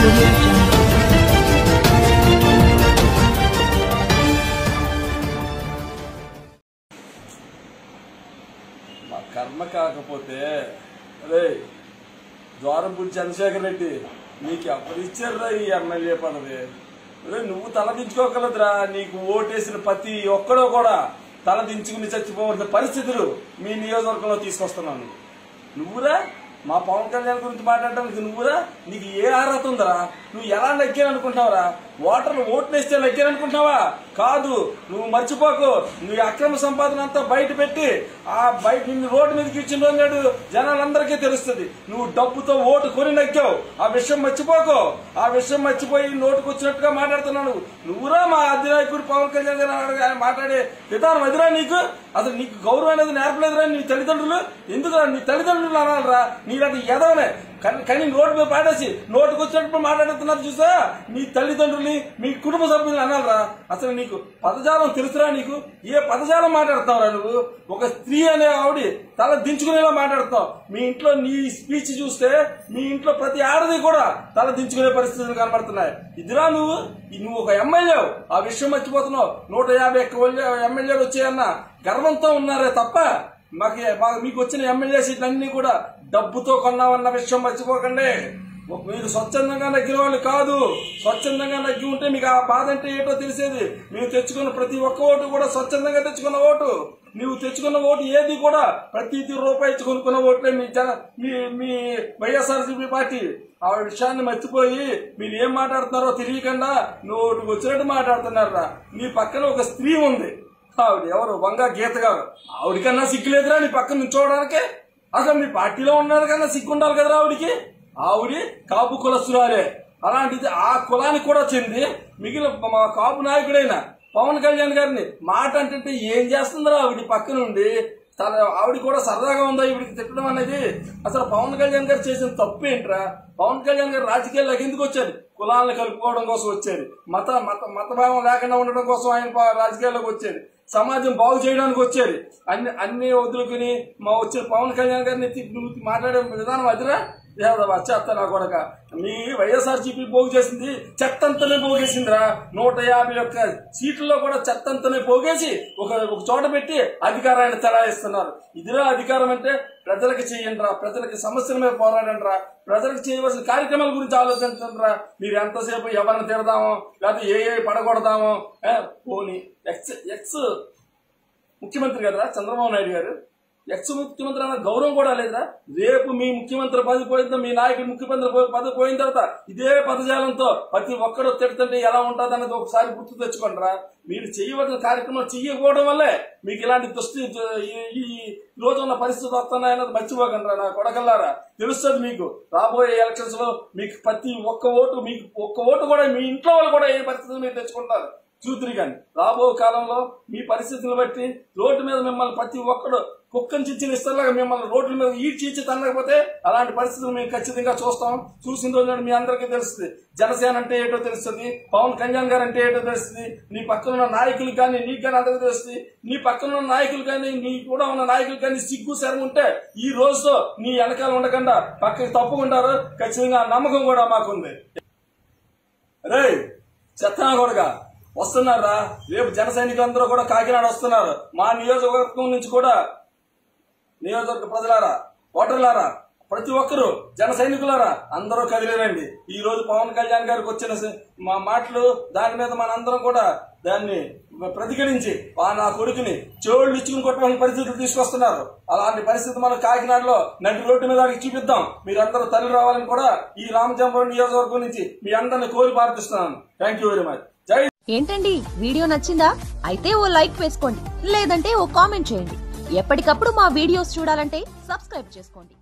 audio jungle. మా కర్మ కాకపోతే అరే ద్వారంపూడి చంద్రశేఖర్ రెడ్డి నీకు ఎవరు ఇచ్చారురా ఈ ఎమ్మెల్యే పదవి అరే నువ్వు తలదించుకోగలదురా నీకు ఓటేసిన ప్రతి ఒక్కడో కూడా తలదించుకుని చచ్చిపోవలసిన పరిస్థితులు మీ నియోజకవర్గంలో తీసుకొస్తున్నాను నువ్వురా మా పవన్ కళ్యాణ్ గురించి మాట్లాడడానికి నువ్వురా నీకు ఏ అర్హత ఉందరా నువ్వు ఎలా లెక్కాను అనుకుంటున్నావురా ఓటర్లు ఓట్లు వేస్తే లెక్కాను అనుకుంటున్నావా కాదు నువ్వు మర్చిపోకు నీ అక్రమ సంపాదన అంతా బయట పెట్టి ఆ బయట నిన్ను రోడ్డు మీదకి ఇచ్చిన రోజు నాడు జనాలందరికీ తెలుస్తుంది నువ్వు డబ్బుతో ఓటు కొని నక్కావు ఆ విషయం మర్చిపోకు ఆ విషయం మర్చిపోయి నోటుకు వచ్చినట్టుగా మాట్లాడుతున్నాను నువ్వురా మా అధినాయకుడు పవన్ కళ్యాణ్ గారు ఆయన మాట్లాడే విధానం అదిరా నీకు అసలు నీకు గౌరవం అనేది నేర్పలేదురా నీ తల్లిదండ్రులు ఎందుకురా నీ తల్లిదండ్రులు అనాలరా నీలాంటి ఎదవనే కానీ కానీ నోటు మీద పాడేసి నోటుకు వచ్చినప్పుడు మాట్లాడుతున్నారు చూసా నీ తల్లిదండ్రుల్ని మీ కుటుంబ సభ్యులు అనాలరా అసలు నీకు పదజాలం తెలుసురా నీకు ఏ పదజాలం మాట్లాడుతున్నావురా నువ్వు ఒక స్త్రీ అనే ఆవిడ తల దించుకునేలా మాట్లాడుతావు మీ ఇంట్లో నీ స్పీచ్ చూస్తే మీ ఇంట్లో ప్రతి ఆడది కూడా తల దించుకునే పరిస్థితులు కనబడుతున్నాయి ఇదిరా నువ్వు ఈ నువ్వు ఒక ఎమ్మెల్యే ఆ విషయం మర్చిపోతున్నావు నూట యాభై ఒక్క ఎమ్మెల్యేలు వచ్చాయన్న గర్వంతో ఉన్నారే తప్ప మాకు మాకు మీకు వచ్చిన ఎమ్మెల్యే సీట్లు అన్ని కూడా డబ్బుతో కొన్నామన్న విషయం మర్చిపోకండి మీరు స్వచ్ఛందంగా నగ్గిన వాళ్ళు కాదు స్వచ్ఛందంగా నగ్గి ఉంటే మీకు ఆ బాధ అంటే ఏంటో తెలిసేది మీరు తెచ్చుకున్న ప్రతి ఒక్క ఓటు కూడా స్వచ్ఛందంగా తెచ్చుకున్న ఓటు నువ్వు తెచ్చుకున్న ఓటు ఏది కూడా ప్రతి రూపాయి ఇచ్చి కొనుక్కున్న ఓట్లే మీ జన మీ మీ వైఎస్ఆర్సీపీ పార్టీ ఆ విషయాన్ని మర్చిపోయి మీరు ఏం మాట్లాడుతున్నారో తెలియకుండా నువ్వు వచ్చినట్టు మాట్లాడుతున్నారా నీ పక్కన ఒక స్త్రీ ఉంది ఆవిడ ఎవరు వంగ గీత గారు ఆవిడకన్నా సిగ్గులేదురా నీ పక్కన నుంచోవడానికే అసలు మీ పార్టీలో ఉన్నారు కన్నా సిగ్గు ఉండాలి కదరా ఆవిడికి ఆవిడ కాపు కులస్తురాలే అలాంటిది ఆ కులానికి కూడా చెంది మిగిలిన మా కాపు నాయకుడైన పవన్ కళ్యాణ్ గారిని మాట అంటే ఏం చేస్తుందిరా ఆవిడ పక్క నుండి తన ఆవిడ కూడా సరదాగా ఉందా ఈవిడికి తిట్టడం అనేది అసలు పవన్ కళ్యాణ్ గారు చేసిన తప్పు ఏంట్రా పవన్ కళ్యాణ్ గారు రాజకీయాల్లోకి ఎందుకు వచ్చారు కులాలను కలుపుకోవడం కోసం వచ్చారు మత మత మతభావం లేకుండా ఉండడం కోసం ఆయన ప- రాజకీయాల్లోకి వచ్చారు సమాజం బాగు చేయడానికి వచ్చారు అన్ని అన్ని వదులుకుని మా వచ్చిన పవన్ కళ్యాణ్ గారిని తి- నువ్వు మాట్లాడే విధానం అదిరా దేవుడు వచ్చేస్తా నా కొడక మీ వైఎస్ఆర్సీపీ పోగు చేసింది చెత్తంతనే పోగేసిందిరా నూట యాభై ఒక్క సీట్లలో కూడా చెత్తంతనే పోగేసి ఒక ఒక చోట పెట్టి అధికారాన్ని చెలాయిస్తున్నారు ఇదిరా అధికారం అంటే ప్రజలకు చేయండి రా ప్రజలకి సమస్యల మీద పోరాడండి రా ప్రజలకు చేయవలసిన కార్యక్రమాల గురించి ఆలోచించండి రా మీరు ఎంతసేపు ఎవరిని తిడదామో లేకపోతే ఏ ఏ పడగొడదామో ఏ, పోనీ ఎక్స్ ఎక్స్ ముఖ్యమంత్రి కదరా చంద్రబాబు నాయుడు గారు ఎక్స్ ముఖ్యమంత్రి అన్న గౌరవం కూడా లేదురా రేపు మీ ముఖ్యమంత్రి పదవి పోయిన మీ నాయకుడు ముఖ్యమంత్రి పో- పదవి పోయిన తర్వాత ఇదే పదజాలంతో ప్రతి ఒక్కరు తిడుతుంటే ఎలా ఉంటుంది అన్నది ఒకసారి గుర్తు తెచ్చుకోండి రా మీరు చేయవలసిన కార్యక్రమం చేయకపోవడం వల్లే మీకు ఇలాంటి దుస్థి ఈ- ఈ రోజు ఉన్న పరిస్థితి వస్తున్నాయన్నది మర్చిపోకండి రా నా కొడకల్లారా తెలుస్తుంది మీకు రాబోయే ఎలక్షన్స్ లో మీకు ప్రతి ఒక్క ఓటు మీకు ఒక్క ఓటు కూడా మీ ఇంట్లో వాళ్ళు కూడా ఏ పరిస్థితి మీరు తెచ్చుకుంటారు చూతురి కానీ రాబో కాలంలో మీ పరిస్థితులను బట్టి రోడ్డు మీద మిమ్మల్ని ప్రతి ఒక్కడు కుక్కని చిచ్చిన ఇస్తారులాగా మిమ్మల్ని రోడ్ల మీద ఈడ్చి ఇచ్చి తన్నకపోతే అలాంటి పరిస్థితులు మేము ఖచ్చితంగా చూస్తాం చూసిన రోజు నాడు మీ అందరికీ తెలుస్తుంది జనసేన అంటే ఏంటో తెలుస్తుంది పవన్ కళ్యాణ్ గారు అంటే ఏంటో తెలుస్తుంది నీ పక్కన ఉన్న నాయకులు కానీ నీకు కానీ అందరికీ తెలుస్తుంది నీ పక్కన ఉన్న నాయకులు కానీ నీ కూడా ఉన్న నాయకులు కానీ సిగ్గు శరం ఉంటే ఈ రోజుతో నీ వెనకాల ఉండకుండా పక్కకి తప్పుకుంటారు ఖచ్చితంగా ఆ నమ్మకం కూడా మాకుంది రే చెత్తనా కొడక వస్తున్నారా రేపు జన సైనికులందరూ కూడా కాకినాడ వస్తున్నారు మా నియోజకవర్గం నుంచి కూడా నియోజకవర్గ ప్రజలారా ఓటర్లారా ప్రతి ఒక్కరూ జన సైనికులారా అందరూ కదిలేరండి ఈ రోజు పవన్ కళ్యాణ్ గారికి వచ్చిన స- మా మాటలు దాని మీద మనందరం కూడా దాన్ని ప్రతిఘటించి ఆ నా కొడుకుని చెవుళ్ళు ఇచ్చుకుని కొట్టవలసిన పరిస్థితులు తీసుకొస్తున్నారు అలాంటి పరిస్థితి మనం కాకినాడలో నడి రోడ్డు మీద వారికి చూపిద్దాం మీరందరూ తల్లి రావాలని కూడా ఈ రామచంద్రపురం నియోజకవర్గం నుంచి మీ అందరిని కోరి ప్రార్థిస్తున్నాను థ్యాంక్ యూ వెరీ మచ్ జై ఏంటండి వీడియో నచ్చిందా అయితే ఓ లైక్ వేసుకోండి లేదంటే ఓ కామెంట్ చేయండి ఎప్పటికప్పుడు మా వీడియోస్ చూడాలంటే సబ్స్క్రైబ్ చేసుకోండి